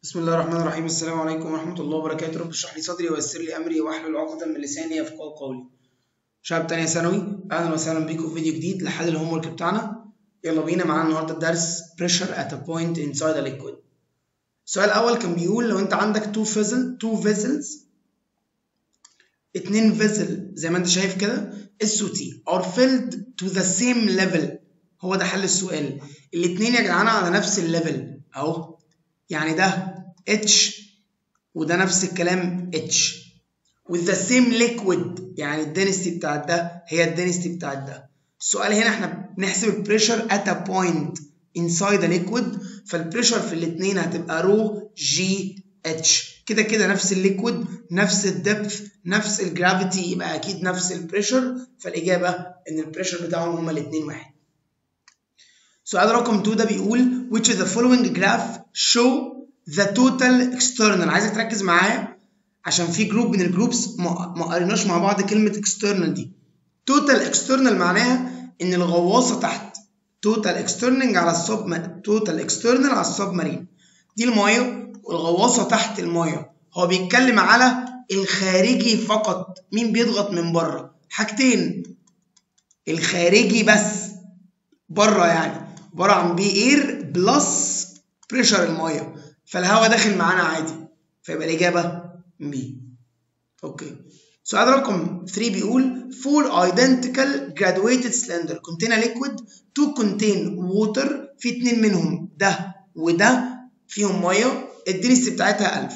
بسم الله الرحمن الرحيم السلام عليكم ورحمة الله وبركاته رب اشرح لي صدري ويسر لي أمري واحلل عقدة من لساني يفقهوا قولي شباب تانية ثانوي أهلا وسهلا بيكم في فيديو جديد لحل الهوم ورك بتاعنا يلا بينا معانا النهاردة الدرس pressure at a point inside a liquid السؤال الأول كان بيقول لو أنت عندك two vessel two vessels اتنين vessel زي ما أنت شايف كده S و T are filled to the same level هو ده حل السؤال الاتنين يا جدعان على نفس الليفل أهو يعني ده H وده نفس الكلام H with the same liquid يعني الدنستي بتاعت ده هي الدنستي بتاعت ده السؤال هنا احنا بنحسب البريشر at a point inside a liquid فالبريشر في الاثنين هتبقى رو جي اتش كده كده نفس الليكويد نفس الدبث نفس الجرافيتي يبقى اكيد نفس البريشر فالاجابه ان البريشر بتاعهم هما الاثنين واحد سؤال رقم 2 ده بيقول which of the following graph show the total external عايزك تركز معايا عشان في جروب من الجروبس ما قريناش مع بعض كلمه external دي total external معناها ان الغواصه تحت total external على السب total external على السب مارين دي المايه والغواصه تحت المايه هو بيتكلم على الخارجي فقط مين بيضغط من بره حاجتين الخارجي بس بره يعني عباره عن بي اير بلس بريشر المايه فالهواء داخل معانا عادي فيبقى الاجابه بي اوكي سؤال رقم 3 بيقول four identical graduated cylinder contain a liquid to contain water في اتنين منهم ده وده فيهم ميه الدنسيتي بتاعتها 1000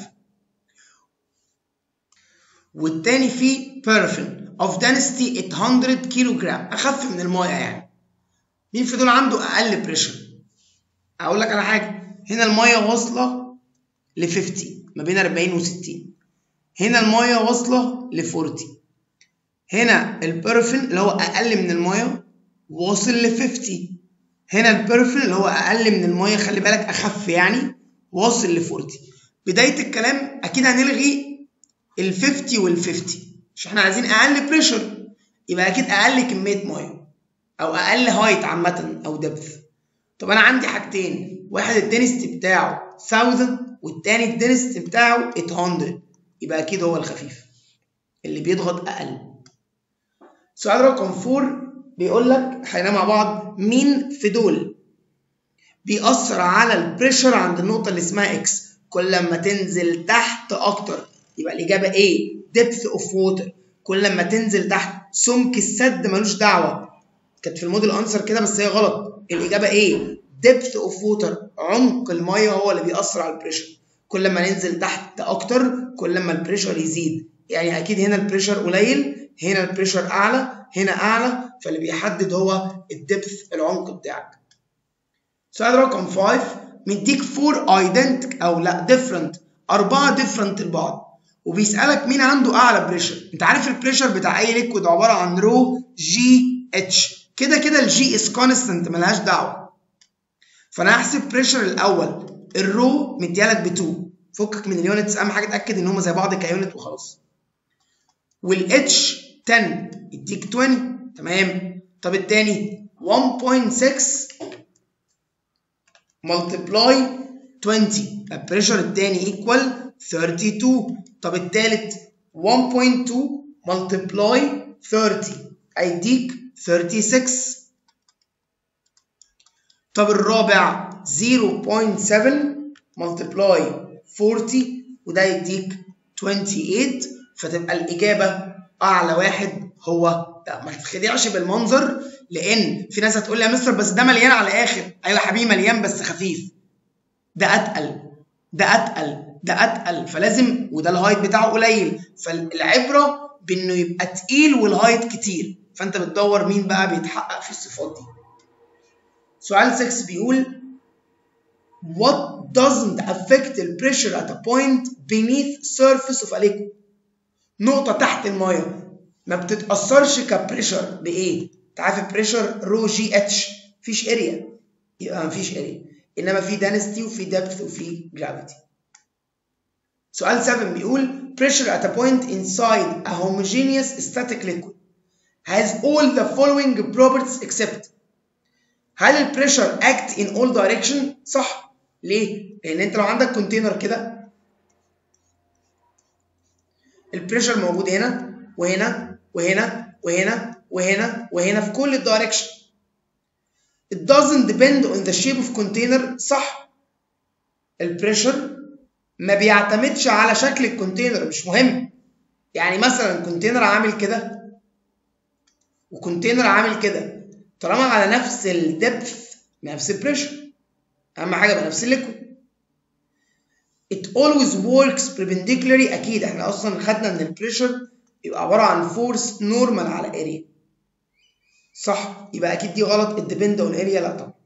والتاني فيه paraffin of density 800 كيلو جرام اخف من الميه يعني مين في دول عنده اقل بريشر اقول لك على حاجه هنا الميه واصله ل 50 ما بين 40 و 60 هنا الميه واصله ل 40 هنا البرفين اللي هو اقل من الميه واصل ل 50 هنا البرفين اللي هو اقل من الميه خلي بالك اخف يعني واصل ل 40 بدايه الكلام اكيد هنلغي ال 50 وال 50 مش احنا عايزين اقل بريشر يبقى اكيد اقل كميه ميه او اقل هايت عامه او دبث طب انا عندي حاجتين واحد الدنستي بتاعه 1000 والتاني الدنستي بتاعه 800 يبقى اكيد هو الخفيف اللي بيضغط اقل سؤال رقم 4 بيقول لك احنا مع بعض مين في دول بيأثر على البريشر عند النقطة اللي اسمها اكس كل ما تنزل تحت اكتر يبقى الاجابة A depth of water كل ما تنزل تحت سمك السد ملوش دعوة كانت في الموديل انسر كده بس هي غلط الاجابة A depth of water عمق المية هو اللي بيأثر على البريشر كل ما ننزل تحت اكتر كل ما البريشر يزيد يعني اكيد هنا البريشر قليل هنا البريشر اعلى هنا اعلى فاللي بيحدد هو الدبث العمق بتاعك سؤال رقم 5 مديك 4 ايدنتيك او لا ديفرنت اربعه ديفرنت لبعض وبيسالك مين عنده اعلى بريشر انت عارف البريشر بتاع اي ليكويد عباره عن رو جي اتش كده كده الجي از كونستنت ملهاش دعوه فانا هحسب بريشر الاول الرو مديالك ب 2 فكك من اليونتس اهم حاجه اتاكد ان هم زي بعض كيونت وخلاص والاتش 10 يديك 20 تمام طب التاني 1.6 ملتبلاي 20 البريشر التاني ايكوال 32 طب التالت 1.2 ملتبلاي 30 هيديك 36 طب الرابع 0.7 ملتبلاي 40 وده يديك 28 فتبقى الإجابة أعلى واحد هو ده ما تتخدعش بالمنظر لأن في ناس هتقول لي يا مستر بس ده مليان على الآخر أيوة يا حبيبي مليان بس خفيف ده أتقل ده أتقل ده أتقل فلازم وده الهايت بتاعه قليل فالعبرة بإنه يبقى تقيل والهايت كتير فأنت بتدور مين بقى بيتحقق في الصفات دي سؤال 6 بيقول What doesn't affect the pressure at a point beneath surface of a liquid نقطة تحت المايه ما بتتأثرش كبريشر بإيه؟ أنت عارف البريشر رو جي اتش مفيش اريا يبقى مفيش اريا إنما في density وفي depth وفي gravity سؤال 7 بيقول pressure at a point inside a homogeneous static liquid has all the following properties except هل البريشر act in all direction؟ صح ليه؟ لان انت لو عندك كونتينر كده البريشر موجود هنا وهنا وهنا وهنا وهنا وهنا في كل الدايركشن it doesn't depend on the shape of container صح البريشر ما بيعتمدش على شكل الكونتينر مش مهم يعني مثلا كونتينر عامل كده وكونتينر عامل كده طالما على نفس الدبث نفس البريشر اهم حاجه بنفس الليكويد it always works perpendicularly اكيد احنا اصلا خدنا ان البريشر يبقى عباره عن فورس نورمال على اريا صح يبقى اكيد دي غلط الديبند اون اريا لا طبعا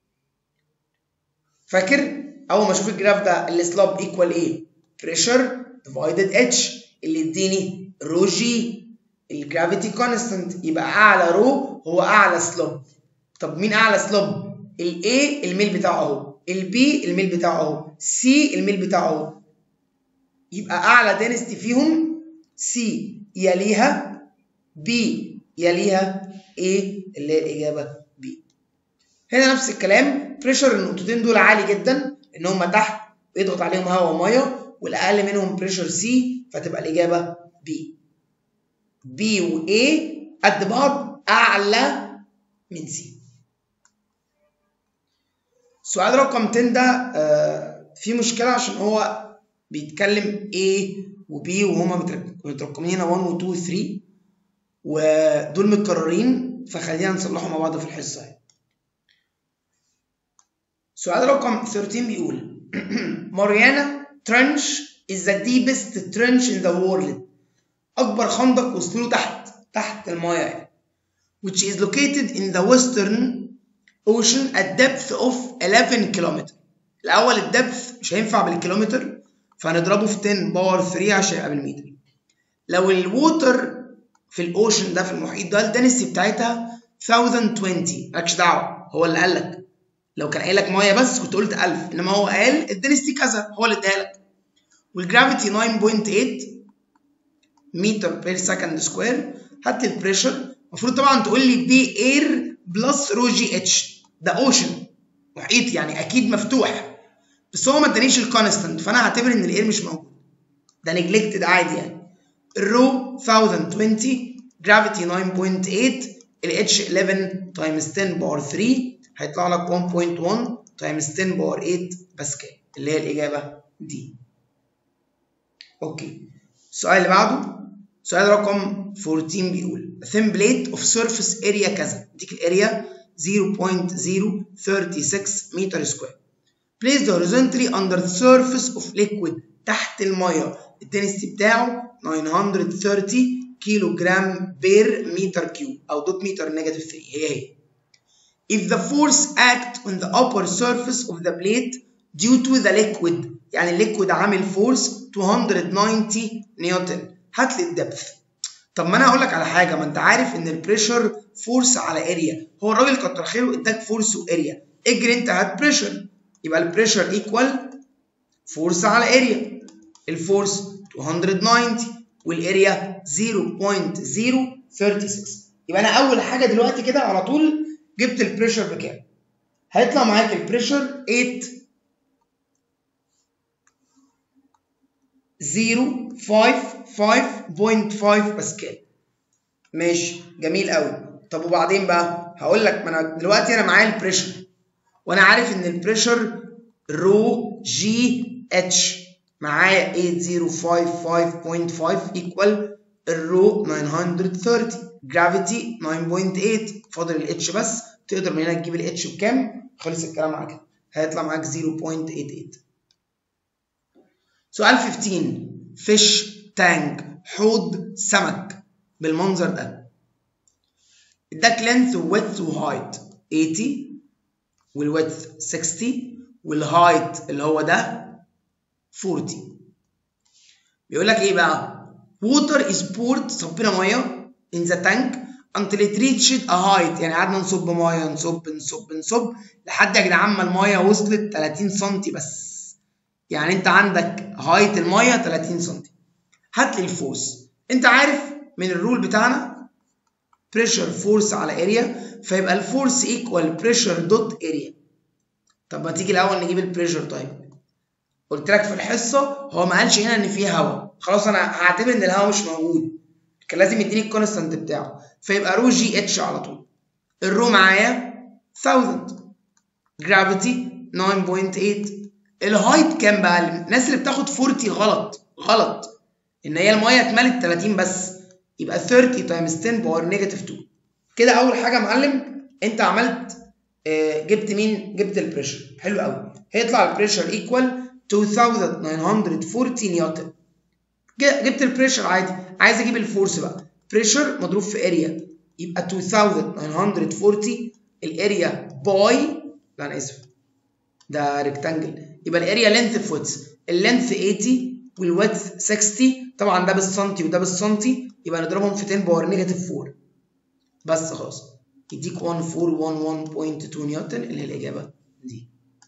فاكر اول ما اشوف الجراف ده السلوب ايكوال ايه بريشر ديفايدد اتش اللي يديني رو جي الجرافيتي كونستانت يبقى اعلى رو هو اعلى سلوب طب مين اعلى سلوب الاي الميل بتاعه اهو البي الميل بتاعه اهو سي الميل بتاعه اهو يبقى اعلى دينستي فيهم سي يليها بي يليها ايه اللي هي الاجابه بي هنا نفس الكلام بريشر النقطتين دول عالي جدا ان هم تحت بيضغط عليهم هواء وميه والاقل منهم بريشر سي فتبقى الاجابه بي بي و A قد بعض اعلى من سي سؤال رقم 10 ده آه في مشكله عشان هو بيتكلم A و B وهما مترقمين هنا 1 و 2 و 3 ودول متكررين فخلينا نصلحهم مع بعض في الحصه يعني. سؤال رقم 13 بيقول ماريانا ترنش is the deepest trench in the world اكبر خندق وصلوا تحت تحت المايه يعني which is located in the western ocean at depth of 11 كيلومتر الاول الدبث مش هينفع بالكيلومتر فهنضربه في 10 باور 3 عشان يبقى بالمتر لو الووتر في الاوشن ده في المحيط ده الدنسي بتاعتها 1020 مالكش دعوه هو اللي قال لك لو كان قايل لك ميه بس كنت قلت 1000 انما هو قال الدنسيتي كذا هو اللي اداها لك والجرافيتي 9.8 متر بير سكند سكوير هات لي البريشر المفروض طبعا تقول لي بي اير بلس رو جي اتش ده اوشن محيط يعني اكيد مفتوح بس هو ما ادانيش الكونستنت فانا هعتبر ان الاير مش موجود ده نجلكتد عادي يعني الرو 1020 جرافيتي 9.8 الاتش 11 تايمز 10 باور 3 هيطلع لك 1.1 تايمز 10 باور 8 باسكال اللي هي الاجابه دي اوكي السؤال اللي بعده سؤال رقم 14 بيقول a thin plate of surface area كذا ديك الاريا 0.036 متر سكوير placed horizontally under the surface of liquid تحت الميه الدنسيتي بتاعه 930 كيلو جرام بير متر كيوب او دوت متر نيجاتيف 3 هي هي if the force act on the upper surface of the plate due to the liquid يعني الليكويد عامل فورس 290 نيوتن هات لي الدبث طب ما انا هقول لك على حاجه ما انت عارف ان البريشر فورس على اريا هو الراجل كتر خيره اداك فورس واريا اجري انت هات بريشر يبقى البريشر ايكوال فورس على اريا الفورس 290 والاريا 0.036 يبقى انا اول حاجه دلوقتي كده على طول جبت البريشر بكام هيطلع معاك البريشر 8 055.5 باسكال ماشي جميل قوي طب وبعدين بقى هقول لك ما انا دلوقتي انا معايا البريشر وانا عارف ان البريشر رو جي اتش معايا 8055.5 ايكوال الرو 930 جرافيتي 9.8 فاضل الاتش بس تقدر من هنا تجيب الاتش بكام خلص الكلام معاك كده هيطلع معاك 0.88 سؤال 15 فيش تانك حوض سمك بالمنظر ده اداك لينث وويدث وهايت 80 والويدث 60 والهايت اللي هو ده 40 بيقول لك ايه بقى water is poured صبينا ميه in the tank until it reached a height يعني قعدنا نصب ميه نصب نصب نصب لحد يا جدعان ما الميه وصلت 30 سم بس يعني انت عندك هايت الميه 30 سم هات لي الفورس انت عارف من الرول بتاعنا بريشر فورس على اريا فيبقى الفورس ايكوال بريشر دوت اريا طب ما تيجي الاول نجيب البريشر طيب قلت لك في الحصه هو ما قالش هنا ان في هواء خلاص انا هعتبر ان الهواء مش موجود كان لازم يديني الكونستانت بتاعه فيبقى رو جي اتش على طول الرو معايا 1000 جرافيتي 9.8 الهايت كام بقى الناس اللي بتاخد 40 غلط غلط ان هي الميه اتملت 30 بس يبقى 30 تايمز 10 باور نيجاتيف 2 كده اول حاجه يا معلم انت عملت آه جبت مين جبت البريشر حلو قوي هيطلع البريشر ايكوال 2940 نيوتن جبت البريشر عادي عايز اجيب الفورس بقى بريشر مضروب في اريا يبقى 2940 الاريا باي لا انا اسف ده ريكتانجل يبقى الاريا لينث في ويدث اللينث 80 والويدث 60 طبعا ده بالسنتي وده بالسنتي يبقى نضربهم في 10 باور نيجاتيف 4 بس خلاص يديك 1411.2 نيوتن اللي هي الاجابه دي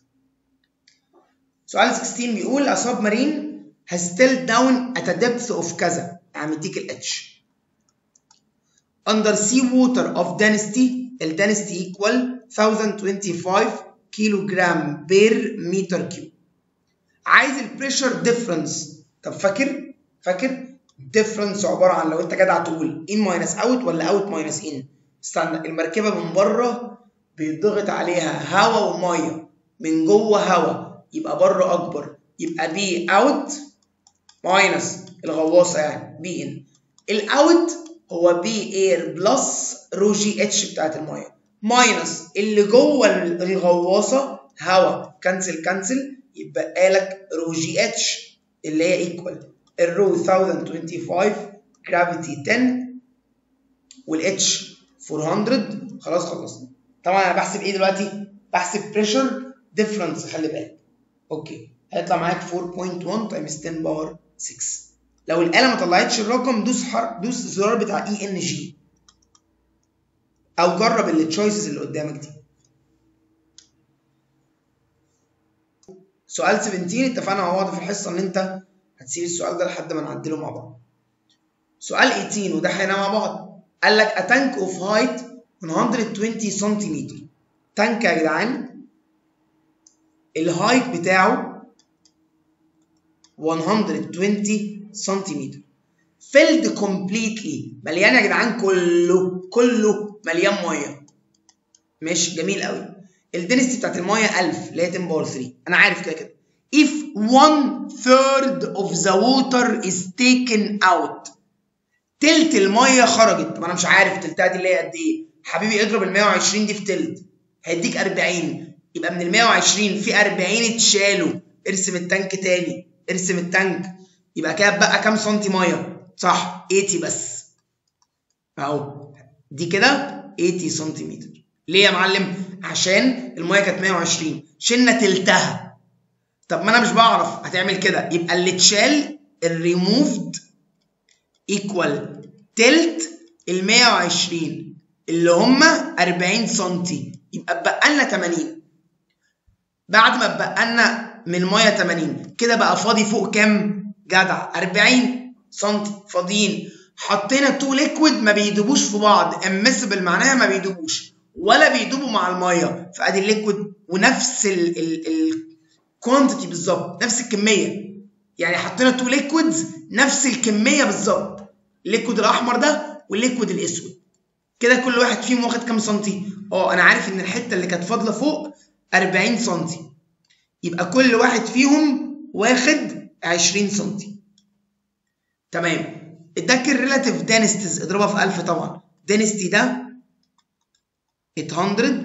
سؤال 16 بيقول a submarine has still down at a depth of كذا يعني مديك ال H under sea water of density ال density equal 1025 كيلو جرام بير متر كيوب عايز البريشر ديفرنس طب فاكر فاكر ديفرنس عباره عن لو انت جدع تقول ان ماينس اوت ولا اوت ماينس ان استنى المركبه من بره بيضغط عليها هواء وميه من جوه هواء يبقى بره اكبر يبقى بي اوت ماينس الغواصه يعني بي ان الاوت هو بي اير بلس رو جي اتش بتاعت الميه ماينس اللي جوه الغواصه هواء كنسل كنسل يبقى لك رو جي اتش اللي هي ايكوال الرو 1025 جرافيتي 10 والاتش 400 خلاص خلصنا طبعا انا بحسب ايه دلوقتي بحسب بريشر ديفرنس خلي بالك اوكي هيطلع معاك 4.1 تايمز 10 باور 6 لو الاله ما طلعتش الرقم دوس حر... دوس الزرار بتاع اي ان جي او جرب التشويسز اللي قدامك دي سؤال 17 اتفقنا مع بعض في الحصه ان انت هتسيب السؤال ده لحد ما نعدله مع بعض سؤال 18 وده احنا مع بعض قال لك a tank of height 120 سنتيمتر تانك يا جدعان الهايت بتاعه 120 سنتيمتر filled completely مليان يا جدعان كله كله مليان ميه ماشي جميل قوي الدنسيتي بتاعت الميه 1000 اللي هي 10 باور 3 انا عارف كده كده if one third of the water is taken out تلت الميه خرجت طب انا مش عارف تلتها دي اللي هي قد ايه حبيبي اضرب ال 120 دي في تلت هيديك 40 يبقى من ال 120 في 40 اتشالوا ارسم التانك تاني ارسم التانك يبقى كده بقى كام سنتي ميه صح 80 بس اهو دي كده 80 سنتيمتر ليه يا معلم عشان الميه كانت 120 شلنا تلتها طب ما انا مش بعرف هتعمل كده يبقى اللي اتشال الريموفد ايكوال تلت ال 120 اللي هم 40 سم يبقى اتبقى لنا 80 بعد ما اتبقى لنا من الميه 80 كده بقى فاضي فوق كام جدع 40 سم فاضيين حطينا تو ليكويد ما بيدوبوش في بعض امسبل معناها ما بيدوبوش ولا بيدوبوا مع الميه فادي الليكويد ونفس الكوانتيتي بالظبط نفس الكميه يعني حطينا تو ليكويدز نفس الكميه بالظبط الليكويد الاحمر ده والليكويد الاسود كده كل واحد فيهم واخد كام سنتي اه انا عارف ان الحته اللي كانت فاضله فوق 40 سنتي يبقى كل واحد فيهم واخد 20 سنتي تمام اداك الريلاتيف دانستيز اضربها في 1000 طبعا دانستي ده 800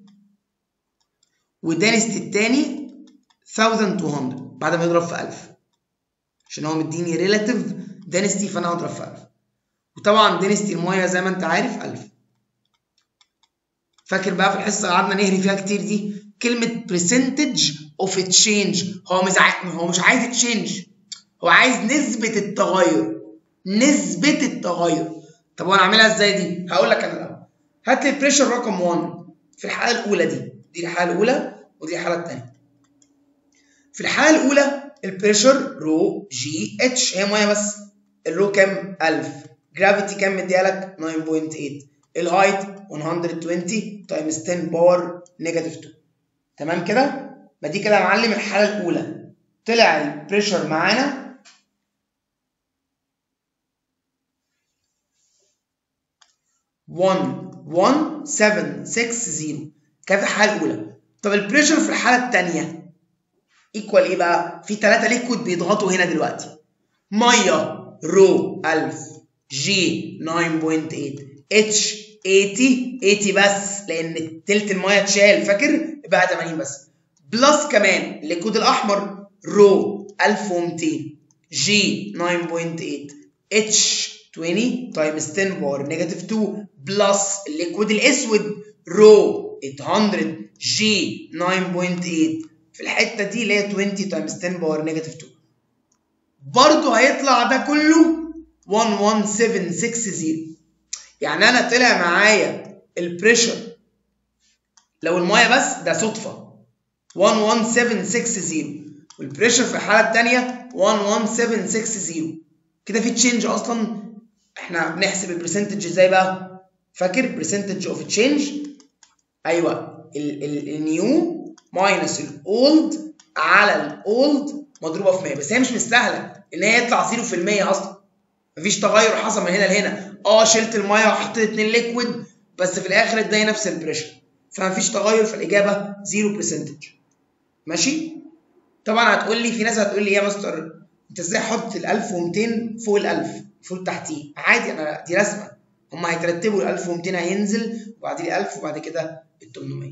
ودانستي التاني 1200 بعد ما يضرب في 1000 عشان هو مديني ريلاتيف دانستي فانا هضرب في 1000 وطبعا دانستي المايه زي ما انت عارف 1000 فاكر بقى في الحصه قعدنا نهري فيها كتير دي كلمه برسنتج اوف تشينج هو مش عايز هو مش عايز تشينج هو عايز نسبه التغير نسبه التغير طب وانا اعملها ازاي دي هقول لك انا الاول هات لي البريشر رقم 1 في الحاله الاولى دي دي الحاله الاولى ودي الحاله الثانيه في الحاله الاولى البريشر رو جي اتش هي ميه بس الرو كام 1000 جرافيتي كام مديها لك 9.8 الهايت 120 تايمز 10 باور نيجاتيف 2 تمام كده ما دي كده يا معلم الحاله الاولى طلع البريشر معانا one one seven six zero كانت الحاله الاولى طب البريشر في الحاله الثانيه ايكوال ايه بقى في ثلاثه ليكويد بيضغطوا هنا دلوقتي ميه رو 1000 جي 9.8 اتش 80 80 بس لان تلت الميه اتشال فاكر بقى 80 بس بلس كمان الليكويد الاحمر رو 1200 جي 9.8 اتش 20 تايمز 10 باور نيجاتيف 2 بلس الليكويد الاسود رو 800 جي 9.8 في الحته دي اللي هي 20 تايمز 10 باور نيجاتيف 2 برضه هيطلع ده كله 11760 يعني انا طلع معايا البريشر لو المايه بس ده صدفه 11760 والبريشر في الحاله الثانيه 11760 كده في تشينج اصلا احنا بنحسب البرسنتج ازاي بقى فاكر برسنتج اوف تشينج ايوه النيو ماينس الاولد على الاولد مضروبه في 100 بس هي مش مستاهله ان هي يطلع 0% اصلا مفيش تغير حصل من هنا لهنا اه شلت الميه وحطيت اتنين ليكويد بس في الاخر اداني نفس البريشر فمفيش تغير في الاجابه 0% ماشي طبعا هتقول لي في ناس هتقول لي يا مستر انت ازاي حط ال 1200 فوق ال 1000 فوق تحتيه عادي انا دي رسمه هم هيترتبوا ال 1200 هينزل وبعدين 1000 وبعد كده ال 800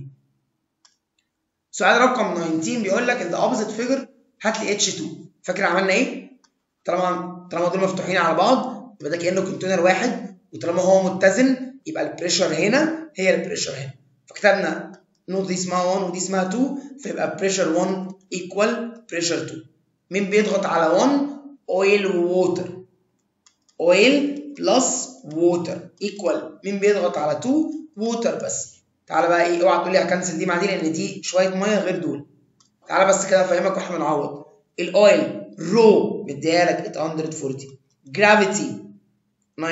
سؤال رقم 19 بيقول لك ان ذا اوبوزيت فيجر هات لي اتش 2 فاكر عملنا ايه؟ طالما طالما دول مفتوحين على بعض يبقى ده كانه كونتينر واحد وطالما هو متزن يبقى البريشر هنا هي البريشر هنا فكتبنا نوت دي اسمها 1 ودي اسمها 2 فيبقى بريشر 1 ايكوال بريشر 2 مين بيضغط على 1 اويل ووتر اويل بلس ووتر ايكوال مين بيضغط على 2 ووتر بس تعالى بقى ايه اوعى تقول لي هكنسل دي مع دي لان دي شويه ميه غير دول تعالى بس كده افهمك واحنا بنعوض الاويل رو مديها لك 840 جرافيتي 9.8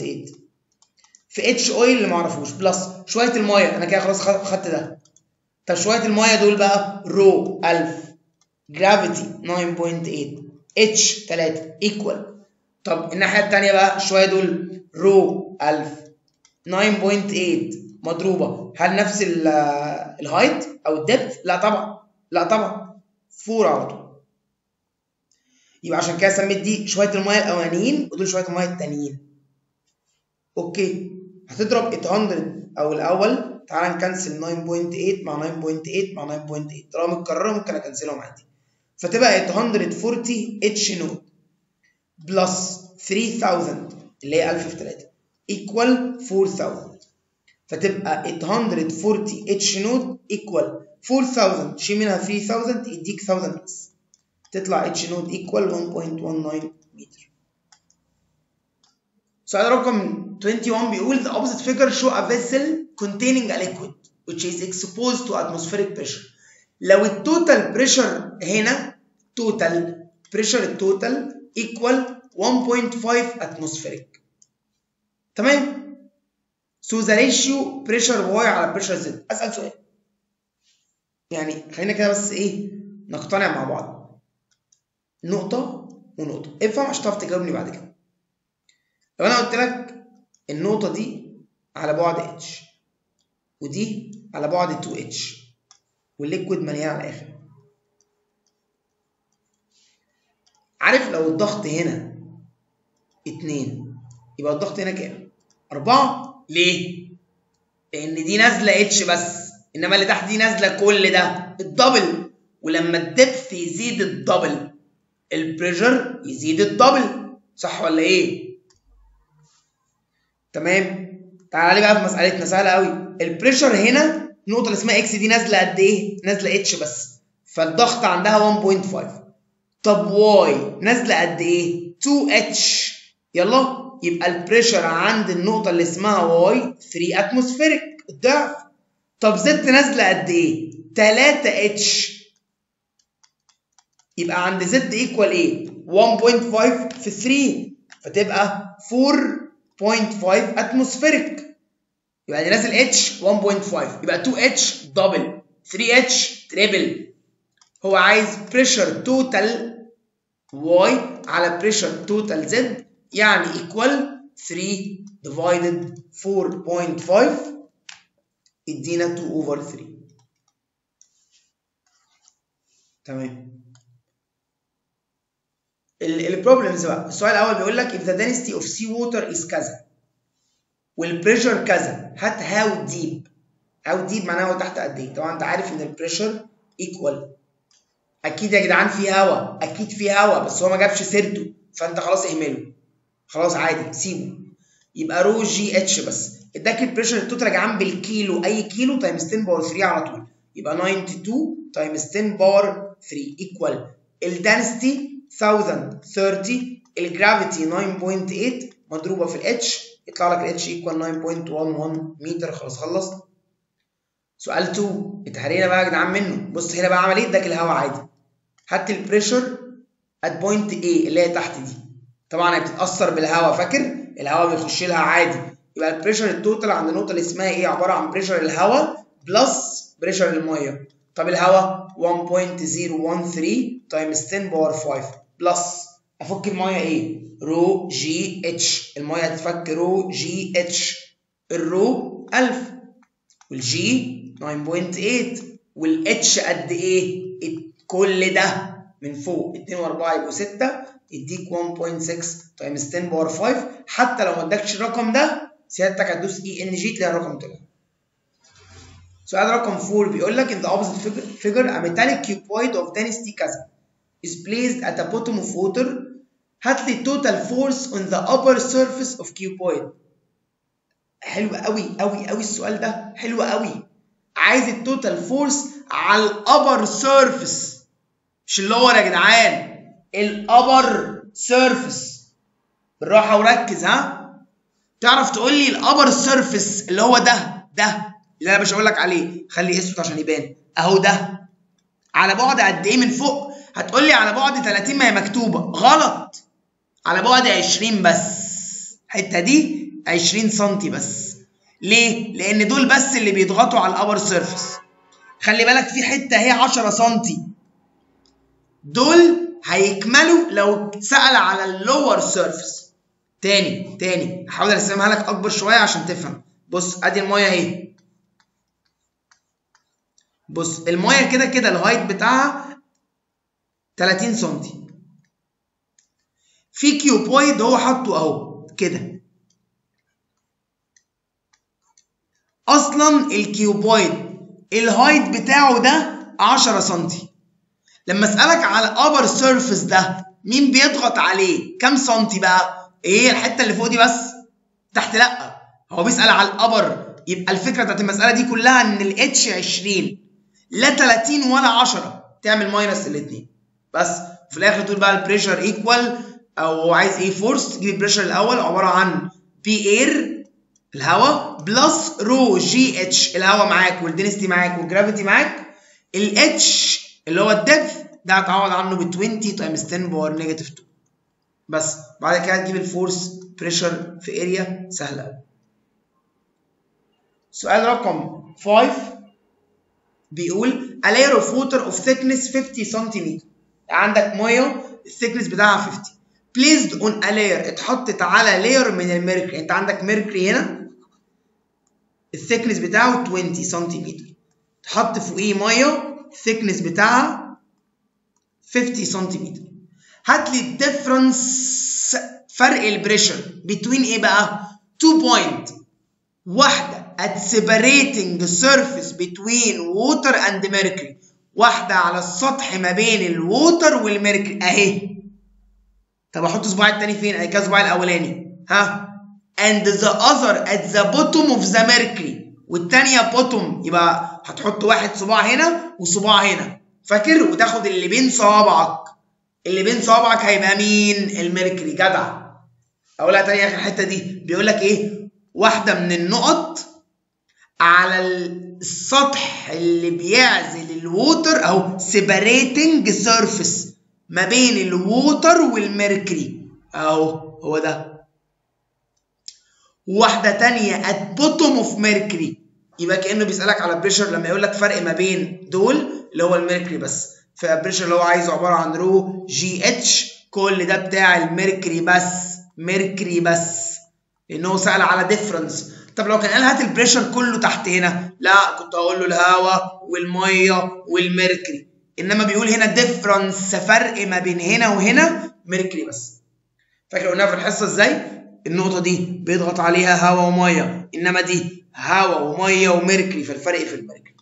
في اتش اويل اللي ما اعرفوش بلس شويه الميه انا كده خلاص خدت ده طب شويه الميه دول بقى رو 1000 جرافيتي 9.8 اتش 3 ايكوال طب الناحيه الثانيه بقى شويه دول رو 1000 9.8 مضروبه هل نفس الهايت او الدبث لا طبعا لا طبعا فور على طول يبقى عشان كده سميت دي شويه الميه الاولانيين ودول شويه الميه التانيين اوكي هتضرب 800 او الاول تعال نكنسل 9.8 مع 9.8 مع 9.8 طالما متكرره ممكن اكنسلهم عادي فتبقى 840 اتش نوت بلس 3000 اللي هي 1000 في 3 ايكوال 4000 فتبقى 840 اتش نوت ايكوال 4000 شيل منها 3000 يديك 1000 بس تطلع اتش نوت ايكوال 1.19 متر سؤال رقم 21 بيقول the opposite figure show a vessel containing a liquid which is exposed to atmospheric pressure لو التوتال بريشر هنا توتال بريشر التوتال equal 1.5 atmospheric تمام so the ratio pressure y على pressure z اسال سؤال يعني خلينا كده بس ايه نقتنع مع بعض نقطة ونقطة افهم عشان تعرف تجاوبني بعد كده لو انا قلت لك النقطة دي على بعد اتش ودي على بعد 2 اتش والليكويد مليان على الاخر عارف لو الضغط هنا اتنين يبقى الضغط هنا كام؟ أربعة ليه؟ لأن دي نازلة اتش بس إنما اللي تحت دي نازلة كل ده الدبل ولما الدبث يزيد الدبل البريشر يزيد الدبل صح ولا ايه؟ تمام تعالى بقى في مسألتنا سهلة قوي البريشر هنا النقطة اللي اسمها اكس دي نازلة قد ايه؟ نازلة اتش بس فالضغط عندها 1.5 طب واي نازلة قد ايه؟ 2 اتش يلا يبقى البريشر عند النقطة اللي اسمها واي 3 اتموسفيريك الضعف طب زد نازلة قد ايه؟ 3 اتش يبقى عند زد ايكوال ايه 1.5 في 3 فتبقى 4.5 اتموسفيريك يبقى دي نازل اتش 1.5 يبقى 2 اتش دبل 3H تريبل هو عايز بريشر توتال Y على بريشر توتال Z يعني ايكوال 3 divided 4.5 يدينا 2 over 3 تمام البروبلمز بقى السؤال الاول بيقول لك if the density of sea water is كذا والبريشر كذا هات هاو ديب هاو ديب معناها هو تحت قد ايه طبعا انت عارف ان البريشر ايكوال اكيد يا جدعان في هوا اكيد في هوا بس هو ما جابش سيرته فانت خلاص اهمله خلاص عادي سيبه يبقى رو جي اتش بس اداك البريشر التوتال يا جدعان بالكيلو اي كيلو تايمز 10 باور 3 على طول يبقى 92 تايمز 10 باور 3 ايكوال الدنسيتي 1030 الجرافيتي 9.8 مضروبه في الاتش يطلع لك الاتش ايكوال 9.11 متر خلاص خلص سؤال 2 اتهرينا بقى يا جدعان منه بص هنا بقى عمل ايه اداك الهواء عادي هات البريشر ات بوينت A اللي هي تحت دي طبعا هي بتتاثر بالهواء فاكر الهواء بيخش لها عادي يبقى البريشر التوتال عند النقطه اللي اسمها ايه عباره عن بريشر الهواء بلس بريشر الميه طب الهواء 1.013 تايمز 10 باور 5 بلس افك الميه ايه رو جي اتش الميه هتفك رو جي اتش الرو 1000 والجي 9.8 والاتش قد ايه كل ده من فوق 2 و4 يبقوا 6 يديك 1.6 تايمز 10 باور 5 حتى لو ما ادكش الرقم ده سيادتك هتدوس اي ان جي تلاقي الرقم طلع سؤال رقم 4 بيقول لك in the opposite figure a metallic cuboid of density كذا is placed at the bottom of water هات لي total force on the upper surface of cuboid حلو قوي قوي قوي السؤال ده حلو قوي عايز التوتال فورس على الابر سيرفيس مش اللور يا جدعان الابر سيرفيس بالراحه وركز ها تعرف تقول لي الابر سيرفيس اللي هو ده ده اللي انا مش هقول لك عليه خلي اسود عشان يبان اهو ده على بعد قد ايه من فوق هتقول لي على بعد 30 ما هي مكتوبه غلط على بعد 20 بس الحته دي 20 سم بس ليه لان دول بس اللي بيضغطوا على الابر سيرفيس خلي بالك في حته اهي 10 سم دول هيكملوا لو اتسال على اللور سيرفيس تاني تاني هحاول ارسمها لك اكبر شويه عشان تفهم بص ادي المايه اهي بص المايه كده كده الهايت بتاعها 30 سم في كيوبويد هو حاطه اهو كده اصلا الكيوبويد الهايت بتاعه ده 10 سم لما اسالك على الابر سيرفيس ده مين بيضغط عليه كام سنتي بقى ايه الحته اللي فوق دي بس تحت لا هو بيسال على الابر يبقى الفكره بتاعت المساله دي كلها ان الاتش 20 لا 30 ولا 10 تعمل ماينس الاثنين بس في الاخر تقول بقى البريشر ايكوال او عايز ايه فورس تجيب البريشر الاول عباره عن بي اير الهواء بلس رو جي اتش الهواء معاك والدنستي معاك والجرافيتي معاك الاتش اللي هو الدبث ده هتعوض عنه ب 20 تايمز 10 باور نيجاتيف 2 بس بعد كده هتجيب الفورس بريشر في اريا سهله قوي سؤال رقم 5 بيقول a layer of water of thickness 50 سم عندك ميه الثيكنس بتاعها 50 placed on a layer اتحطت على layer من الميركوري انت عندك ميركوري هنا الثيكنس بتاعه 20 سم تحط فوقيه ميه الثيكنس بتاعها 50 سم هات لي الديفرنس فرق البريشر بين ايه بقى 2 بوينت واحده at separating the surface between water and mercury واحده على السطح ما بين الووتر والميركوري اهي طب احط صباعي التاني فين ادي كده صباعي الاولاني ها and the other at the bottom of the mercury والتانية bottom يبقى هتحط واحد صباع هنا وصباع هنا فاكر وتاخد اللي بين صوابعك اللي بين صوابعك هيبقى مين الميركوري جدع اقولها تاني اخر الحته دي بيقول لك ايه واحده من النقط على السطح اللي بيعزل الووتر اهو separating surface ما بين الووتر والميركوري اهو هو ده واحده تانية at bottom of mercury يبقى كانه بيسالك على بريشر لما يقول لك فرق ما بين دول اللي هو الميركوري بس فالبريشر اللي هو عايزه عباره عن رو جي اتش كل ده بتاع الميركوري بس ميركوري بس لان هو سال على ديفرنس طب لو كان قال هات البريشر كله تحت هنا لا كنت هقول له الهواء والميه والميركوري انما بيقول هنا ديفرنس فرق ما بين هنا وهنا ميركوري بس فاكر قلناها في الحصه ازاي النقطه دي بيضغط عليها هواء وميه انما دي هواء وميه وميركوري فالفرق في الميركوري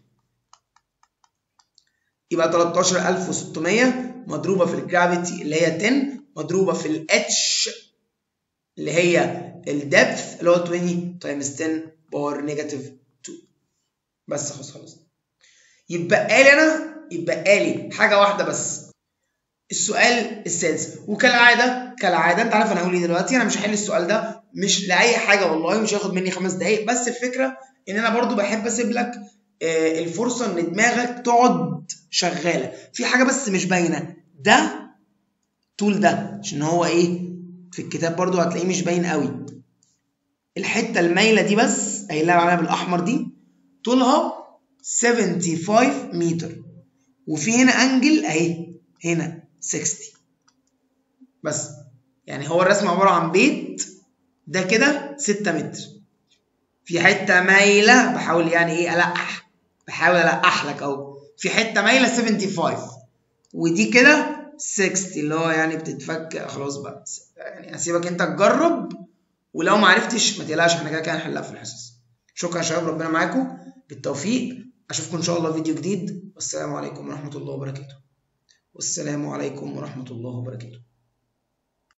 يبقى 13600 مضروبه في الجرافيتي اللي هي 10 مضروبه في الاتش اللي هي الدبث اللي هو 20 تايمز 10 باور نيجاتيف 2 بس خلاص خلاص يبقى لي انا يبقى لي حاجه واحده بس السؤال السادس وكالعاده كالعاده انت عارف انا هقول ايه دلوقتي انا مش هحل السؤال ده مش لاي حاجه والله مش هياخد مني خمس دقايق بس الفكره ان انا برضو بحب اسيب لك الفرصه ان دماغك تقعد شغاله في حاجه بس مش باينه ده طول ده عشان هو ايه في الكتاب برضو هتلاقيه مش باين قوي الحته المايله دي بس قايلها عليها بالاحمر دي طولها 75 متر وفي هنا انجل اهي هنا 60 بس يعني هو الرسم عباره عن بيت ده كده 6 متر في حته مايله بحاول يعني ايه القح بحاول القح لك اهو في حته مايله 75 ودي كده 60 اللي هو يعني بتتفك خلاص بقى يعني هسيبك انت تجرب ولو ما عرفتش ما تقلقش احنا كده كده هنحلها في الحصص شكرا يا شباب ربنا معاكم بالتوفيق اشوفكم ان شاء الله في فيديو جديد والسلام عليكم ورحمه الله وبركاته والسلام عليكم ورحمه الله وبركاته